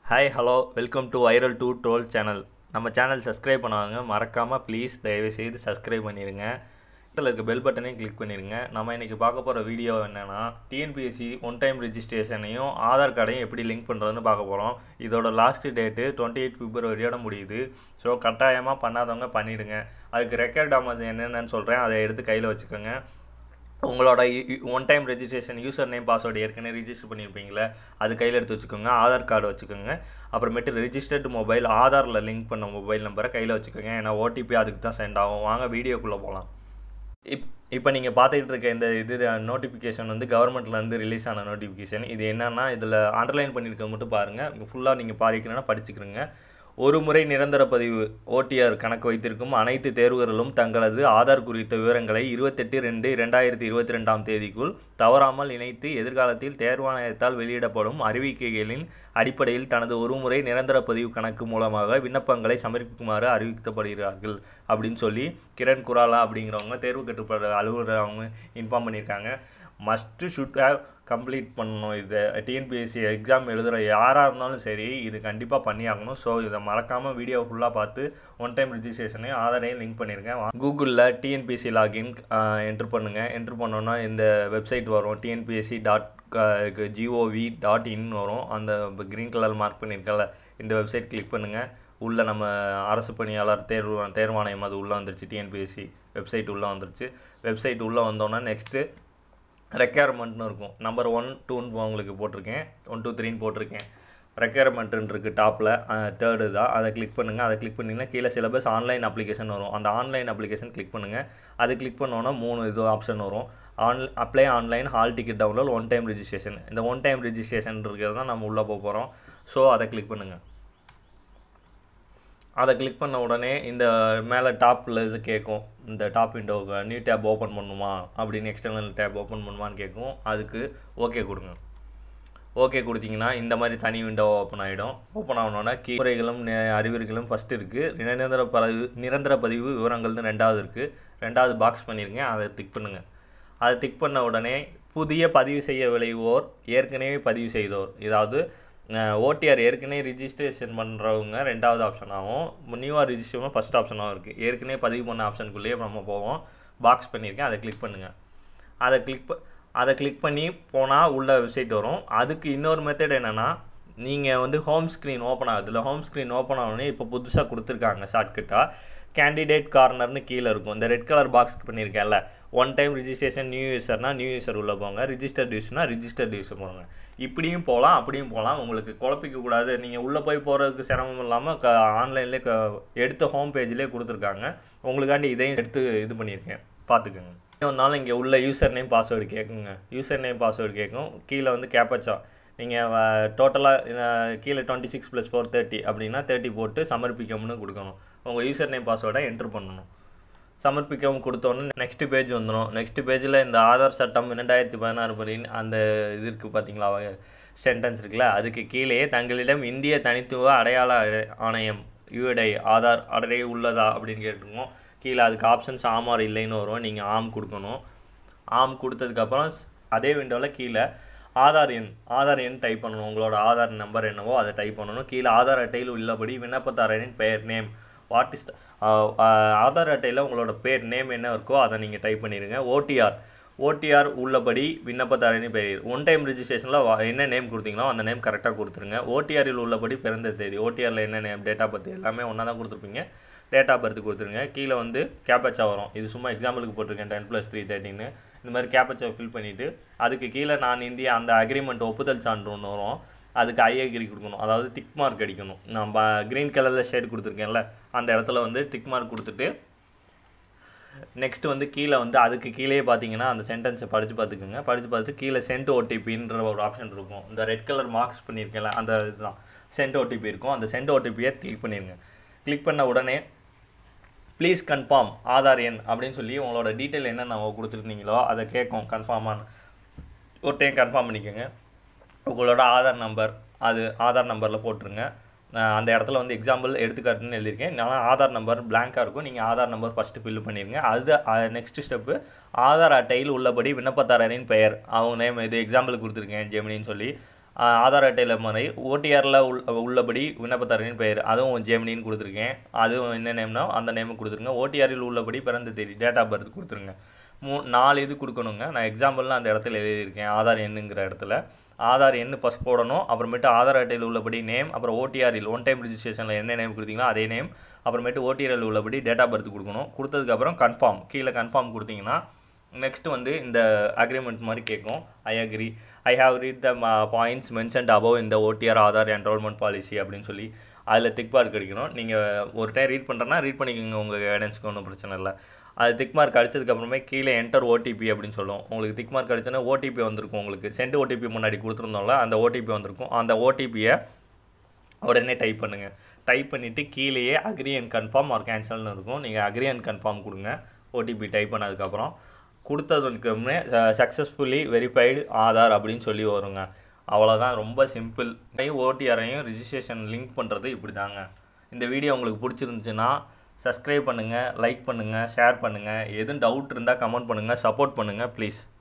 hi hello welcome to viral to troll channel நம்ம channel subscribe பண்ணுவாங்க மறக்காமல் please தயவுசெய்து சப்ஸ்கிரைப் பண்ணிடுங்க பக்கத்தில் இருக்க பெல் பட்டனையும் கிளிக் பண்ணிடுங்க நம்ம இன்றைக்கி பார்க்க போகிற வீடியோ என்னென்னா டிஎன்பிஎஸ்சி ஒன் டைம் ரெஜிஸ்ட்ரேஷனையும் ஆதார் கார்டையும் எப்படி லிங்க் பண்ணுறதுன்னு பார்க்க போகிறோம் இதோட லாஸ்ட் டேட்டு டுவெண்ட்டி எயிட் பிப்ரவரியோட முடியுது ஸோ கட்டாயமாக பண்ணாதவங்க பண்ணிவிடுங்க அதுக்கு ரெக்கார்ட் ஆமாம் என்னென்னு சொல்கிறேன் அதை எடுத்து கையில் வச்சுக்கோங்க உங்களோட one time registration user name password ஏற்கனவே ரிஜிஸ்டர் பண்ணியிருப்பீங்களே அது கையில் எடுத்து வச்சுக்கோங்க ஆதார் கார்டு வச்சுக்கோங்க அப்புறமேட்டு ரெஜிஸ்டர்டு மொபைல் ஆதாரில் லிங்க் பண்ண மொபைல் நம்பரை கையில் வச்சுக்கோங்க ஏன்னா ஓடிபி அதுக்கு தான் சென்ட் ஆகும் வாங்க வீடியோக்குள்ளே போகலாம் இப் இப்போ நீங்கள் பார்த்துக்கிட்டு இருக்க இந்த இது நோட்டிஃபிகேஷன் வந்து கவர்மெண்ட்லேருந்து ரிலீஸ் ஆன நோட்டிஃபிகேஷன் இது என்னென்னா இதில் அண்டர்லைன் பண்ணியிருக்க மட்டும் பாருங்கள் ஃபுல்லாக நீங்கள் பாதிக்கணும்னா படிச்சுக்கிறங்க ஒரு முறை நிரந்தர பதிவு ஓடிஆர் கணக்கு வைத்திருக்கும் அனைத்து தேர்வர்களும் தங்களது ஆதார் குறித்த விவரங்களை இருபத்தெட்டு ரெண்டு இரண்டாயிரத்தி இருபத்தி ரெண்டாம் தேதிக்குள் தவறாமல் இணைத்து எதிர்காலத்தில் தேர்வாணையத்தால் வெளியிடப்படும் அறிவிக்கைகளின் அடிப்படையில் தனது ஒரு முறை நிரந்தர பதிவு கணக்கு மூலமாக விண்ணப்பங்களை சமர்ப்பிக்குமாறு அறிவிக்கப்படுகிறார்கள் அப்படின்னு சொல்லி கிரண் குராலா அப்படிங்கிறவங்க தேர்வு கட்டுப்பாடு அலுவலர் அவங்க இன்ஃபார்ம் பண்ணியிருக்காங்க மஸ்ட்டு ஷுட் ஹேவ் கம்ப்ளீட் பண்ணணும் இது டிஎன்பிஎஸ்சி எக்ஸாம் எழுதுகிற யாராக இருந்தாலும் சரி இது கண்டிப்பாக பண்ணியாகணும் ஸோ இதை மறக்காமல் வீடியோ ஃபுல்லாக பார்த்து ஒன் டைம் ரிஜிஸ்ட்ரேஷனையும் ஆதாரையும் லிங்க் பண்ணியிருக்கேன் கூகுளில் டிஎன்பிஎஸ்சி லாகின் என்ட்ரு பண்ணுங்கள் என்ட்ரு பண்ணோன்னா இந்த வெப்சைட் வரும் TNPSC dot GOV dot in வரும் அந்த க்ரீன் கலர் மார்க் பண்ணியிருக்கல இந்த வெப்சைட் கிளிக் பண்ணுங்கள் உள்ளே நம்ம அரசு பணியாளர் தேர்வு தேர்வாணையம் அது உள்ளே வந்துருச்சு டிஎன்பிஎஸ்சி வெப்சைட் உள்ளே வந்துருச்சு வெப்சைட் உள்ளே வந்தோன்னா நெக்ஸ்ட்டு ரெக்யர்மெண்ட்னு இருக்கும் நம்பர் ஒன் டூன்னு உங்களுக்கு போட்டிருக்கேன் ஒன் டூ த்ரீன்னு போட்டிருக்கேன் ரெக்யர்மெண்ட்டுன்னு இருக்குது டாப்பில் தேர்டு தான் அதை கிளிக் பண்ணுங்கள் அதை கிளிக் பண்ணிங்கன்னா கீழே சிலபஸ் ஆன்லைன் அப்ளிகேஷன் வரும் அந்த ஆன்லைன் அப்ளிகேஷன் கிளிக் பண்ணுங்கள் அது கிளிக் பண்ணோன்னா மூணு இது ஆப்ஷன் வரும் on apply online hall ticket download one time registration இந்த ஒன் டைம் ரிஜிஸ்ட்ரேஷன் இருக்கிறது தான் நம்ம உள்ளே போக போகிறோம் ஸோ அதை கிளிக் பண்ணுங்கள் அதை கிளிக் பண்ண உடனே இந்த மேலே டாப்பில் இது கேட்கும் இந்த டாப் விண்டோவுக்கு நியூ டேப் ஓப்பன் பண்ணுமா அப்படின்னு எக்ஸ்டர்னல் டேப் ஓப்பன் பண்ணுமான்னு கேட்கும் அதுக்கு ஓகே கொடுங்க ஓகே கொடுத்தீங்கன்னா இந்த மாதிரி தனி விண்டோ ஓப்பன் ஆகிடும் ஓப்பன் ஆகணுன்னா கீரைகளும் அறிவுரைகளும் ஃபஸ்ட்டு இருக்குது நிரந்தர பதிவு நிரந்தர பதிவு விவரங்கள்னு ரெண்டாவது இருக்குது ரெண்டாவது பாக்ஸ் பண்ணியிருங்க அதை டிக் பண்ணுங்கள் அதை டிக் பண்ண உடனே புதிய பதிவு செய்ய விளைவோர் ஏற்கனவே பதிவு செய்தோர் இதாவது ஓடிஆர் ஏற்கனவே ரிஜிஸ்ட்ரேஷன் பண்ணுறவங்க ரெண்டாவது ஆப்ஷனாகவும் நியூவாக ரிஜிஸ்ட்ரேஷன் ஃபஸ்ட் ஆப்ஷனாகவும் இருக்குது ஏற்கனவே பதிவு பண்ண ஆப்ஷனுக்குள்ளேயே நம்ம போவோம் பாக்ஸ் பண்ணியிருக்கேன் அதை கிளிக் பண்ணுங்கள் அதை கிளிக் அதை கிளிக் பண்ணி போனால் உள்ள வெப்சைட் வரும் அதுக்கு இன்னொரு மெத்தட் என்னென்னா நீங்கள் வந்து ஹோம் ஸ்க்ரீன் ஓப்பன் ஆகுதுல ஹோம் ஸ்க்ரீன் ஓப்பன் ஆகணுன்னே இப்போ புதுசாக கொடுத்துருக்காங்க ஷார்ட்கட்டாக கேண்டிடேட் கார்னர்னு கீழே இருக்கும் இந்த ரெட் கலர் பாக்ஸ் பண்ணியிருக்கேன்ல ஒன் டைம் ரிஜிஸ்ட்ரேஷன் நியூ யூசர்னால் நியூ யூசர் உள்ளே போங்க ரிஜிஸ்டர்ட் யூஸ்னால் ரிஜிஸ்டர்ட் யூஸர் போங்க இப்படியும் போகலாம் அப்படியும் போகலாம் உங்களுக்கு குழப்பிக்க கூடாது நீங்கள் உள்ளே போய் போகிறதுக்கு சிரமம் இல்லாமல் க ஆன்லைன்லேயே க எடுத்த ஹோம் பேஜ்லேயே கொடுத்துருக்காங்க உங்களுக்காண்டி இதையும் எடுத்து இது பண்ணியிருக்கேன் பார்த்துக்குங்க வந்தாலும் இங்கே உள்ள யூசர் நேம் பாஸ்வேர்டு கேட்குங்க யூசர் நேம் பாஸ்வேர்டு கேட்கும் கீழே வந்து கேப்பச்சா நீங்கள் டோட்டலாக கீழே twenty six plus four thirty அப்படின்னா தேர்ட்டி போட்டு சமர்ப்பிக்கம்னு கொடுக்கணும் உங்கள் யூசர் நேம் பாஸ்வேர்டை என்ட்ரு பண்ணணும் சமர்ப்பிக்கவும் கொடுத்தோன்னே நெக்ஸ்ட் பேஜ் வந்துடும் நெக்ஸ்ட் பேஜில் இந்த ஆதார் சட்டம் இரண்டாயிரத்தி பதினாறு படின்னு அந்த இது இருக்குது பார்த்தீங்களா சென்டென்ஸ் இருக்குல்ல அதுக்கு கீழே தங்களிடம் இந்திய தனித்துவ அடையாள ஆணையம் யூஐடை ஆதார் அடைய உள்ளதா அப்படின்னு கேட்டுருக்கோம் கீழே அதுக்கு ஆப்ஷன்ஸ் ஆம் ஆர் இல்லைன்னு வரும் நீங்கள் ஆம் கொடுக்கணும் ஆம் கொடுத்ததுக்கப்புறம் அதே விண்டோவில் கீழே ஆதார் எண் ஆதார் எண் டைப் பண்ணணும் உங்களோட ஆதார் நம்பர் என்னவோ அதை டைப் பண்ணணும் கீழே ஆதார் அட்டையில் உள்ளபடி விண்ணப்பதாரரின் பெயர் நேம் வாட் இஸ் ஆதார் அட்டையில் உங்களோட பேர் நேம் என்ன இருக்கோ அதை நீங்கள் டைப் பண்ணிடுங்க ஓடிஆர் ஓடிஆர் உள்ளபடி விண்ணப்பதாரரின் பெயர் ஒன் டைம் ரிஜிஸ்ட்ரேஷனில் என்ன நேம் கொடுத்தீங்களோ அந்த நேம் கரெக்டாக கொடுத்துருங்க ஓடிஆரில் உள்ளபடி பிறந்த தேதி ஓடிஆரில் என்ன நேம் டேட் ஆஃப் பர்த் எல்லாமே ஒன்றா தான் கொடுத்துருப்பீங்க டேட் ஆஃப் பர்த் கொடுத்துருங்க கீழே வந்து கேப்பச்சா வரும் இது சும்மா எக்ஸாம்பிளுக்கு போட்டிருக்கேன் டென் ப்ளஸ் த்ரீ தேர்ட்டின்னு இந்த மாதிரி கேப்பச்சா ஃபில் பண்ணிவிட்டு அதுக்கு கீழே நான் இந்தியா அந்த அக்ரிமெண்ட் ஒப்புதல் சான்று ஒன்று வரும் அதுக்கு ஐஏகிரி கொடுக்கணும் அதாவது டிக் மார்க் அடிக்கணும் நான் க்ரீன் கலரில் ஷேட் கொடுத்துருக்கேன்ல அந்த இடத்துல வந்து டிக் மார்க் கொடுத்துட்டு நெக்ஸ்ட் வந்து கீழே வந்து அதுக்கு கீழே பார்த்தீங்கன்னா அந்த சென்டென்ஸை படித்து பார்த்துக்குங்க படித்து பார்த்துட்டு கீழே சென்ட் ஓடிபின்ற ஒரு ஆப்ஷன் இருக்கும் இந்த ரெட் கலர் மார்க்ஸ் பண்ணியிருக்கேன்ல அந்த இதுதான் சென்ட் ஓடிபி இருக்கும் அந்த சென்ட் ஓடிபியை கிளிக் பண்ணிடுங்க கிளிக் பண்ண உடனே ப்ளீஸ் கன்ஃபார்ம் ஆதார் எண் அப்படின்னு சொல்லி உங்களோட டீட்டெயில் என்ன நம்ம கொடுத்துருந்தீங்களோ அதை கேட்கும் கன்ஃபார்மான ஒரு டைம் கன்ஃபார்ம் பண்ணிக்கோங்க உங்களோட ஆதார் நம்பர் அது ஆதார் நம்பரில் போட்டுருங்க அந்த இடத்துல வந்து எக்ஸாம்பிள் எடுத்துக்காட்டுன்னு எழுதியிருக்கேன் நான் ஆதார் நம்பர் பிளாங்காக இருக்கும் நீங்கள் ஆதார் நம்பர் ஃபஸ்ட்டு ஃபில் பண்ணிடுங்க அது நெக்ஸ்ட் ஸ்டெப்பு ஆதார் அட்டையில் உள்ளபடி விண்ணப்பதாரரின் பெயர் அவங்க நேம் இது எக்ஸாம்பிள் கொடுத்துருக்கேன் ஜெமினின்னு சொல்லி ஆஹ் ஆதார் அட்டையில் மாதிரி ஓடிஆரில் உள் உள்ளபடி விண்ணப்பதாரரின் பெயர் அதுவும் ஜெமினின்னு கொடுத்துருக்கேன் அதுவும் என்ன நேம்னா அந்த நேமு கொடுத்துருங்க ஓடிஆரில் உள்ளபடி பிறந்த தேதி டேட் ஆஃப் பர்த் கொடுத்துருங்க மூ நாலு இது கொடுக்கணுங்க நான் எக்ஸாம்பிள்லாம் அந்த இடத்துல எழுதியிருக்கேன் ஆதார் எண்ணுங்கிற இடத்துல ஆதார் எண்ணு ஃபஸ்ட் போடணும் அப்புறமேட்டு ஆதார் அட்டையில் உள்ளபடி நேம் அப்புறம் ஓடிஆரில் ஒன் டைம் ரிஜிஸ்ட்ரேஷனில் என்ன நேம் கொடுத்தீங்களோ அதே நேம் அப்புறமேட்டு ஓடிஆரில் உள்ளபடி டேட் ஆஃப் பர்த் கொடுக்கணும் கொடுத்ததுக்கப்புறம் கன்ஃபார்ம் கீழே கன்ஃபார்ம் கொடுத்தீங்கன்னா நெக்ஸ்ட் வந்து இந்த அக்ரிமெண்ட் மாதிரி கேட்கும் I agree I have read the points mentioned above இந்த ஓடிஆர் ஆதார் என்ரோல்மெண்ட் பாலிசி அப்படின்னு சொல்லி அதில் திக் மார்க் அடிக்கணும் நீங்கள் ஒரு டைம் ரீட் பண்ணுறேன்னா ரீட் பண்ணிக்கோங்க உங்கள் கைடன்ஸ்க்கு ஒன்றும் பிரச்சனை இல்லை அது திக் மார்க் அடிச்சதுக்கப்புறமே கீழே என்டர் ஓடிபி அப்படின்னு சொல்லும் உங்களுக்கு திக் மார்க் அடிச்சோன்னா ஓடிபி வந்திருக்கும் உங்களுக்கு சென்ட் ஓடிபி முன்னாடி கொடுத்துருந்தோம்ல அந்த ஓடிபி வந்திருக்கும் அந்த ஓடிபியை உடனே டைப் பண்ணுங்கள் டைப் பண்ணிவிட்டு கீழேயே அக்ரி அண்ட் கன்ஃபார்ம் ஆர் கேன்சல்னு இருக்கும் நீங்கள் அக்ரி அண்ட் கன்ஃபார்ம் கொடுங்க ஓடிபி டைப் பண்ணதுக்கப்புறம் கொடுத்ததுக்கு சக்ஸஸ்ஃபுல்லி வெரிஃபைடு ஆதார் அப்படின்னு சொல்லி வருங்க அவ்வளோதான் ரொம்ப சிம்பிள் ஓடிஆரையும் ரிஜிஸ்ட்ரேஷன் லிங்க் பண்ணுறது இப்படி தாங்க இந்த வீடியோ உங்களுக்கு பிடிச்சிருந்துச்சுன்னா சப்ஸ்கிரைப் பண்ணுங்கள் லைக் பண்ணுங்கள் ஷேர் பண்ணுங்கள் எதுவும் டவுட் இருந்தால் கமெண்ட் பண்ணுங்கள் சப்போர்ட் பண்ணுங்கள் ப்ளீஸ்